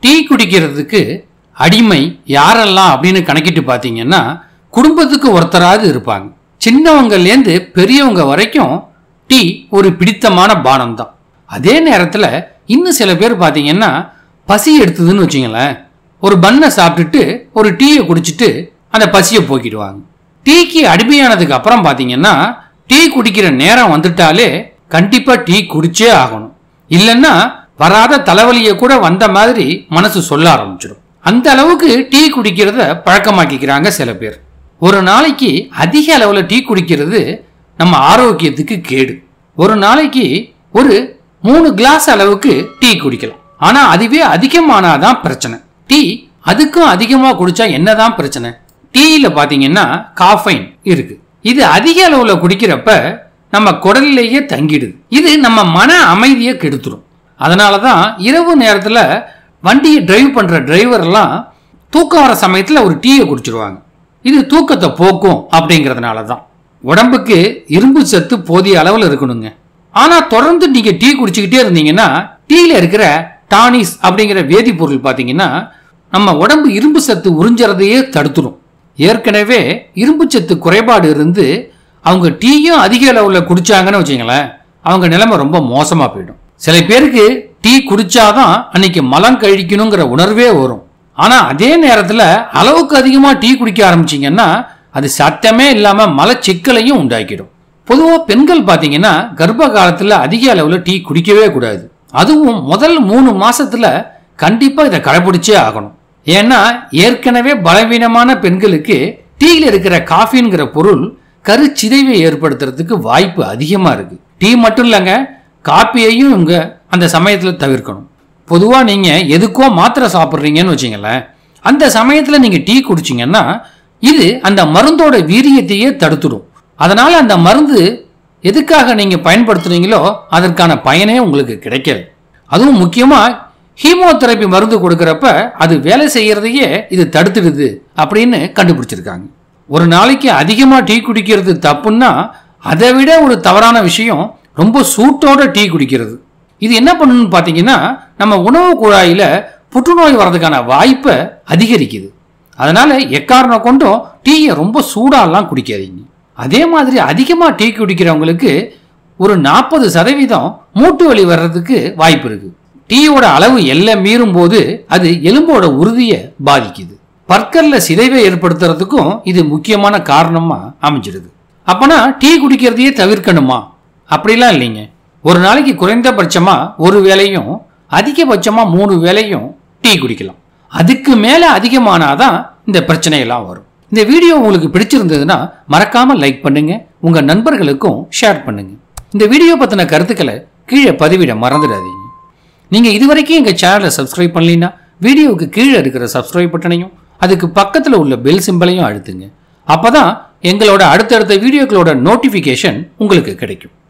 tea குடிக்கிறதுக்கு அடிமை யாரெல்லாம் அப்படின்னு கணக்கிட்டு பார்த்தீங்கன்னா குடும்பத்துக்கு ஒருத்தராவது இருப்பாங்க சின்னவங்கலேருந்து பெரியவங்க வரைக்கும் டீ ஒரு பிடித்தமான பானம் தான் அதே நேரத்தில் இன்னும் சில பேர் பார்த்தீங்கன்னா பசி எடுத்ததுன்னு வச்சுங்களேன் ஒரு பண்ணை சாப்பிட்டுட்டு ஒரு டீயை குடிச்சிட்டு அந்த பசியை போக்கிடுவாங்க டீக்கு அடிமையானதுக்கு அப்புறம் பார்த்தீங்கன்னா டீ குடிக்கிற நேரம் வந்துட்டாலே கண்டிப்பாக டீ குடிச்சே ஆகணும் இல்லைன்னா வராத தலைவலியை கூட வந்த மாதிரி மனசு சொல்ல ஆரம்பிச்சிடும் அந்த அளவுக்கு டீ குடிக்கிறத பழக்கமாக்கிக்கிறாங்க சில பேர் ஒரு நாளைக்கு அதிக அளவில் டீ குடிக்கிறது நம்ம ஆரோக்கியத்துக்கு கேடு ஒரு நாளைக்கு ஒரு மூணு கிளாஸ் அளவுக்கு டீ குடிக்கலாம் ஆனா அதுவே அதிகமானாதான் பிரச்சனை டீ அதுக்கும் அதிகமா குடிச்சா என்னதான் பிரச்சனை டீயில பாத்தீங்கன்னா காஃபைன் இருக்கு இது அதிக அளவுல குடிக்கிறப்ப நம்ம குடல்லையே தங்கிடுது இது நம்ம மன அமைதியை கெடுத்துரும் அதனால தான் இரவு நேரத்தில் வண்டியை டிரைவ் பண்ணுற டிரைவர் எல்லாம் தூக்கம் வர சமயத்தில் ஒரு டீயை குடிச்சிருவாங்க இது தூக்கத்தை போக்கும் அப்படிங்கிறதுனால தான் உடம்புக்கு இரும்பு சத்து போதிய அளவில் இருக்கணுங்க ஆனால் தொடர்ந்து நீங்கள் டீ குடிச்சிக்கிட்டே இருந்தீங்கன்னா டீயில் இருக்கிற டானிஸ் அப்படிங்கிற வேதிப்பொருள் பார்த்தீங்கன்னா நம்ம உடம்பு இரும்பு சத்து உறிஞ்சறதையே தடுத்துரும் ஏற்கனவே இரும்பு சத்து குறைபாடு இருந்து அவங்க டீயும் அதிக அளவில் குடிச்சாங்கன்னு வச்சுங்களேன் அவங்க நிலைமை ரொம்ப மோசமாக போயிடும் சில பேருக்கு டீ குடிச்சாதான் அன்னைக்கு மலம் கழிக்கணுங்கிற உணர்வே வரும் ஆனால் அதே நேரத்தில் அளவுக்கு அதிகமாக டீ குடிக்க ஆரம்பிச்சிங்கன்னா அது சத்தமே இல்லாமல் மலச்சிக்கலையும் உண்டாக்கிடும் பொதுவாக பெண்கள் பார்த்தீங்கன்னா கர்ப்ப காலத்தில் அதிக அளவில் டீ குடிக்கவே கூடாது அதுவும் முதல் மூணு மாசத்துல கண்டிப்பாக இதை கடைபிடிச்சே ஆகணும் ஏன்னா ஏற்கனவே பலவீனமான பெண்களுக்கு டீயில் இருக்கிற காஃபிங்கிற பொருள் கருச்சிதைவை ஏற்படுத்துறதுக்கு வாய்ப்பு அதிகமாக இருக்கு டீ மட்டும் இல்லைங்க காப்பியையும் இவங்க அந்த சமயத்தில் தவிர்க்கணும் பொதுவாக நீங்கள் எதுக்கோ மாத்திரை சாப்பிட்றீங்கன்னு வச்சிங்களேன் அந்த சமயத்தில் நீங்கள் டீ குடிச்சிங்கன்னா இது அந்த மருந்தோட வீரியத்தையே தடுத்துடும் அதனால் அந்த மருந்து எதுக்காக நீங்கள் பயன்படுத்துறீங்களோ அதற்கான பயனே உங்களுக்கு கிடைக்காது அதுவும் முக்கியமாக ஹீமோதெரப்பி மருந்து கொடுக்குறப்ப அது வேலை செய்யறதையே இது தடுத்துடுது அப்படின்னு கண்டுபிடிச்சிருக்காங்க ஒரு நாளைக்கு அதிகமாக டீ குடிக்கிறது தப்புன்னா அதை விட ஒரு தவறான விஷயம் ரொம்ப சூட்டோட டீ குடிக்கிறது இது என்ன பண்ணுன்னு பார்த்தீங்கன்னா நம்ம உணவு குழாயில் புற்றுநோய் வர்றதுக்கான வாய்ப்பை அதிகரிக்குது அதனால எக்காரணம் கொண்டும் டீயை ரொம்ப சூடாலாம் குடிக்காதீங்க அதே மாதிரி அதிகமாக டீ குடிக்கிறவங்களுக்கு ஒரு நாற்பது சதவீதம் மூட்டு வலி வர்றதுக்கு வாய்ப்பு இருக்கு டீயோட அளவு எல்லை மீறும் போது அது எலும்போட உறுதியை பாதிக்குது பற்கல்ல சிதைவை ஏற்படுத்துறதுக்கும் இது முக்கியமான காரணமா அமைஞ்சிருது அப்பனா டீ குடிக்கிறதையே தவிர்க்கணுமா அப்படிலாம் இல்லைங்க ஒரு நாளைக்கு குறைந்தபட்சமா ஒரு வேளையும் அதிகபட்சமா மூணு வேளையும் டீ குடிக்கலாம் அதுக்கு மேல அதிகமானாதான் இந்த பிரச்சனையெல்லாம் வரும் இந்த வீடியோ உங்களுக்கு பிடிச்சிருந்ததுன்னா மறக்காம லைக் பண்ணுங்க உங்க நண்பர்களுக்கும் ஷேர் பண்ணுங்க இந்த வீடியோ பத்தின கருத்துக்களை கீழே பதிவிட மறந்துடாதீங்க நீங்க இதுவரைக்கும் எங்க சேனலை சப்ஸ்கிரைப் பண்ணலீங்கன்னா வீடியோவுக்கு கீழே இருக்கிற சப்ஸ்கிரைப் பட்டனையும் அதுக்கு பக்கத்துல உள்ள பெல் சிம்பலையும் அழுத்துங்க அப்பதான் எங்களோட அடுத்தடுத்த வீடியோக்களோட நோட்டிபிகேஷன் உங்களுக்கு கிடைக்கும்